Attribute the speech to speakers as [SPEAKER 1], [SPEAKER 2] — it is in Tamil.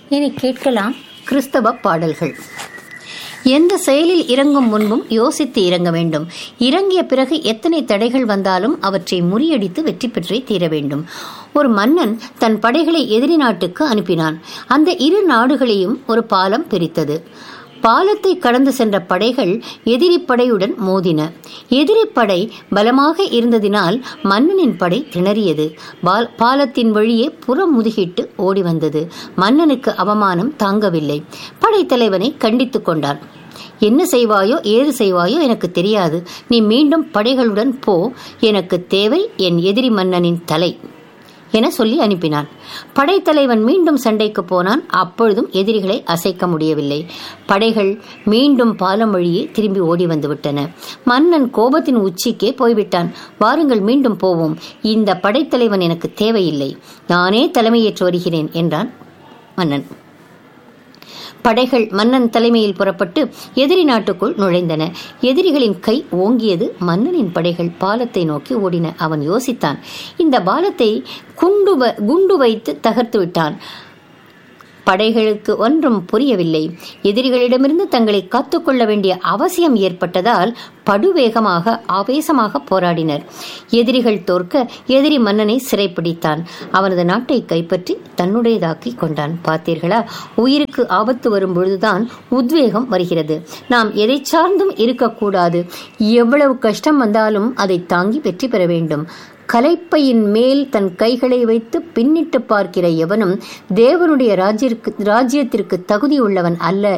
[SPEAKER 1] இனி கேட்கலாம் கிறிஸ்தவ பாடல்கள் எந்த செயலில் இறங்கும் முன்பும் யோசித்து இறங்க வேண்டும் இறங்கிய பிறகு எத்தனை தடைகள் வந்தாலும் அவற்றை முறியடித்து வெற்றி பெற்றே தீர வேண்டும் ஒரு மன்னன் தன் படைகளை எதிரி நாட்டுக்கு அனுப்பினான் அந்த இரு நாடுகளையும் ஒரு பாலம் பிரித்தது பாலத்தை கடந்து சென்ற படைகள் எதிரி படையுடன் மோதின எதிரி படை பலமாக இருந்ததினால் மன்னனின் படை திணறியது பாலத்தின் வழியே புறம் முதுகிட்டு ஓடி வந்தது மன்னனுக்கு அவமானம் தாங்கவில்லை படைத்தலைவனை கண்டித்துக் கொண்டான் என்ன செய்வாயோ ஏது செய்வாயோ எனக்கு தெரியாது நீ மீண்டும் படைகளுடன் போ எனக்கு தேவை என் எதிரி மன்னனின் தலை என சொல்லி அனுப்பினான் படைத்தலைவன் மீண்டும் சண்டைக்கு போனான் அப்பொழுதும் எதிரிகளை அசைக்க முடியவில்லை படைகள் மீண்டும் பாலம் வழியே திரும்பி ஓடி வந்துவிட்டன மன்னன் கோபத்தின் உச்சிக்கே போய்விட்டான் வாருங்கள் மீண்டும் போவோம் இந்த படைத்தலைவன் எனக்கு தேவையில்லை நானே தலைமையேற்று வருகிறேன் என்றான் மன்னன் படைகள் மன்னன் தலைமையில் புறப்பட்டு எதிரி நாட்டுக்குள் நுழைந்தன எதிரிகளின் கை ஓங்கியது மன்னனின் படைகள் பாலத்தை நோக்கி ஓடின அவன் யோசித்தான் இந்த பாலத்தை குண்டு குண்டு வைத்து தகர்த்து விட்டான் படைகளுக்கு ஒன்றும் புரியவில்லை எதிரிகளிடமிருந்து தங்களை காத்துக்கொள்ள வேண்டிய அவசியம் ஏற்பட்டதால் படுவேகமாக ஆவேசமாக போராடினர் எதிரிகள் தோற்க எதிரி மன்னனை சிறைப்பிடித்தான் அவனது நாட்டை கைப்பற்றி தன்னுடையதாக்கி கொண்டான் பார்த்தீர்களா உயிருக்கு ஆபத்து வரும் பொழுதுதான் உத்வேகம் வருகிறது நாம் எதை சார்ந்தும் இருக்கக்கூடாது எவ்வளவு கஷ்டம் வந்தாலும் அதை தாங்கி வெற்றி பெற வேண்டும் கலைப்பையின் மேல் தன் கைகளை வைத்து பின்னிட்டு பார்க்கிற எவனும் தேவனுடைய ராஜ்யத்திற்கு ராஜ்யத்திற்கு தகுதி உள்ளவன் அல்ல